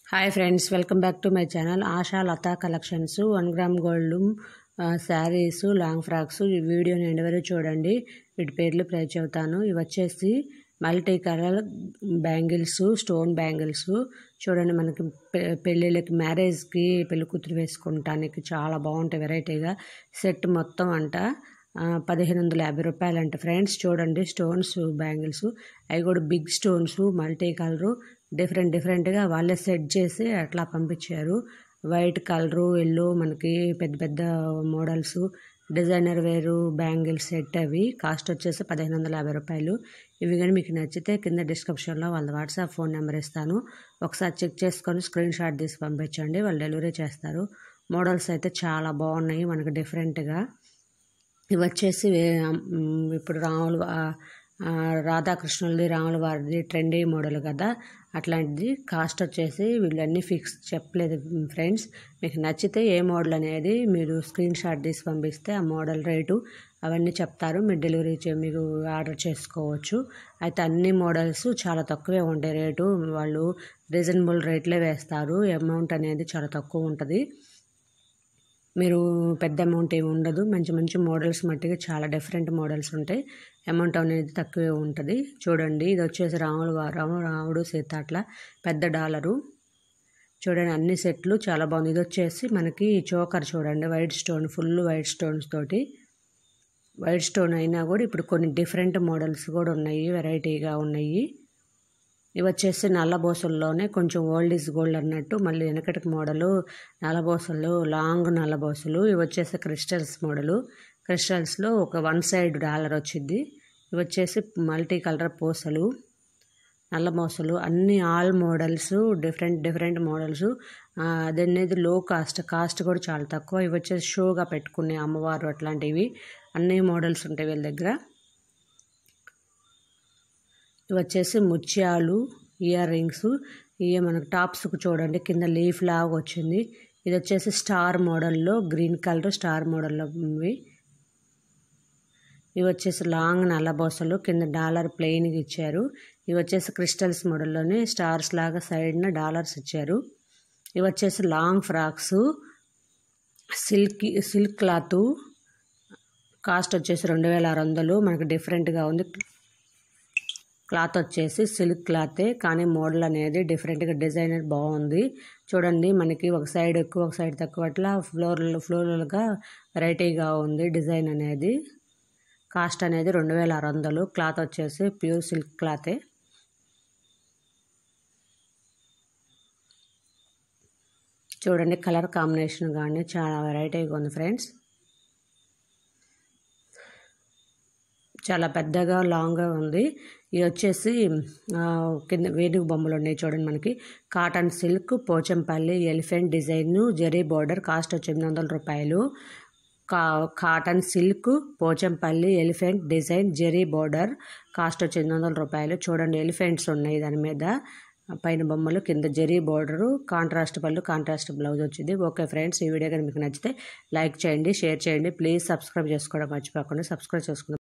hi friends welcome back to my channel Asha Latha collections one gram gold sarees long frocks ఈ video end వరకు చూడండి వీటి పేర్లు ప్లే చెబుతాను ఇవి వచ్చేసి multi colour bangles stone bangles చూడండి మనకి పె- పెళ్ళిళ్ళకి మ్యారేజ్కి పెళ్లి కూతురు వేసుకుంటానికి చాలా బాగుంటాయి వెరైటీగా సెట్ మొత్తం అంట ఆ, పదిహేను వందల యాభై రూపాయలు అంట ఫ్రెండ్స్ చూడండి స్టోన్స్ బ్యాంగిల్స్ అవి కూడా big stones multi colour different డిఫరెంట్గా వాళ్ళే సెట్ చేసి అట్లా పంపించారు వైట్ కలరు ఎల్లో మనకి పెద్ద పెద్ద మోడల్స్ డిజైనర్ వేరు బ్యాంగిల్ సెట్ అవి కాస్ట్ వచ్చేసి పదిహేను వందల యాభై రూపాయలు ఇవి కానీ మీకు నచ్చితే కింద డిస్క్రిప్షన్లో వాళ్ళ వాట్సాప్ ఫోన్ నెంబర్ ఇస్తాను ఒకసారి చెక్ చేసుకొని స్క్రీన్ షాట్ తీసి పంపించండి వాళ్ళు డెలివరీ చేస్తారు మోడల్స్ అయితే చాలా బాగున్నాయి మనకు డిఫరెంట్గా ఇవి వచ్చేసి వే- మ్, ఇప్పుడు రాములు వా- ఆ, రాధాకృష్ణులది రాముల వారిది ట్రెండీ మోడల్ కదా అట్లాంటిది కాస్ట్ వచ్చేసి వీళ్ళన్నీ ఫిక్స్ చెప్పలేదు ఫ్రెండ్స్ మీకు నచ్చితే ఏ మోడల్ అనేది మీరు స్క్రీన్ షాట్ తీసి పంపిస్తే ఆ మోడల్ రేటు అవన్నీ చెప్తారు మీరు డెలివరీ చే మీకు ఆర్డర్ చేసుకోవచ్చు అయితే అన్ని మోడల్స్ చాలా తక్కువే ఉంటాయి రేటు వాళ్ళు రీజనబుల్ రేట్లే వేస్తారు అమౌంట్ అనేది చాలా తక్కువ ఉంటుంది మీరు పెద్ద అమౌంట్ ఏమి ఉండదు మంచి మంచి మోడల్స్ మట్టిగా చాలా డిఫరెంట్ మోడల్స్ ఉంటాయి అమౌంట్ అనేది తక్కువే ఉంటుంది చూడండి ఇది వచ్చేసి రాముడు వా- రాము రాముడు సీత అట్లా పెద్ద డాలరు చూడండి అన్ని సెట్లు చాలా బాగుంది ఇది వచ్చేసి మనకి చోకర్ చూడండి white stone full white stones తోటి వైట్ స్టోన్ అయినా కూడా ఇప్పుడు కొన్ని డిఫరెంట్ మోడల్స్ కూడా ఉన్నాయి వెరైటీగా ఉన్నాయి ఇవి వచ్చేసి నల్లబోసల్లోనే కొంచెం ఓల్డ్ ఈజ్ గోల్డ్ అన్నట్టు మళ్ళీ వెనకటికి మోడలు నల్లబోసలు లాంగ్ నల్లబోసలు ఇవి వచ్చేసి క్రిస్టల్స్ మోడలు క్రిస్టల్స్లో ఒక వన్ సైడ్ డాలర్ వచ్చింది ఇవి వచ్చేసి మల్టీ కలర్ పూసలు నల్ల మోసలు అన్ని all models different different models అదనేది లో కాస్ట్ కాస్ట్ కూడా చాలా తక్కువ ఇవి వచ్చేసి షోగా పెట్టుకునే అమ్మవారు అట్లాంటివి అన్ని మోడల్స్ ఉంటాయి వీళ్ళ దగ్గర ఇవి వచ్చేసి ముత్యాలు ఇయర్ రింగ్స్ ఇవి మనకు టాప్స్కి చూడండి కింద లీఫ్ లాగా వచ్చింది ఇది వచ్చేసి స్టార్ మోడల్లో గ్రీన్ కలర్ స్టార్ మోడల్లో ఇవి ఇవి వచ్చేసి లాంగ్ నల్లబోసలు కింద డాలర్ ప్లెయిన్గా ఇచ్చారు ఇవి వచ్చేసి క్రిస్టల్స్ మోడల్లోనే స్టార్స్ లాగా సైడ్న డాలర్స్ ఇచ్చారు ఇవి వచ్చేసి long frocks silk silk cloth cost వచ్చేసి రెండు వేల ఆరు వందలు మనకు డిఫరెంట్గా ఉంది క్లాత్ వచ్చేసి సిల్క్ క్లాతే కానీ మోడల్ అనేది డిఫరెంట్గా డిజైనర్ బాగుంది చూడండి మనకి ఒక సైడ్ ఎక్కువ ఒక సైడ్ తక్కువ అట్లా ఫ్లోర్ ఫ్లోరల్గా వెరైటీగా ఉంది డిజైన్ అనేది కాస్ట్ అనేది రెండు వేల ఆరు వందలు క్లాత్ వచ్చేసి ప్యూర్ సిల్క్ క్లాతే చూడండి కలర్ కాంబినేషన్ కానీ చాలా వెరైటీగా ఉంది ఫ్రెండ్స్ చాలా పెద్దగా లాంగ్గా ఉంది ఇది వచ్చేసి ఆ, కింద వేణుగు బొమ్మలు ఉన్నాయి చూడండి మనకి cotton silk Pochampally elephant design zari border cost వచ్చి ఎనిమిది వందల రూపాయలు కా cotton silk Pochampally elephant design zari border cost వచ్చి ఎనిమిది వందల రూపాయలు చూడండి ఎలిఫెంట్స్ ఉన్నాయి దాని మీద పైన బొమ్మలు కింద జెరీ బోర్డరు కాంట్రాస్ట్ పళ్ళు కాంట్రాస్ట్ బ్లౌజ్ వచ్చింది ఓకే ఫ్రెండ్స్ ఈ వీడియో కానీ మీకు నచ్చితే లైక్ చేయండి షేర్ చేయండి ప్లీజ్ సబ్స్క్రైబ్ చేసుకోవడం మర్చిపోకుండా సబ్స్క్రైబ్ చేసుకుందాం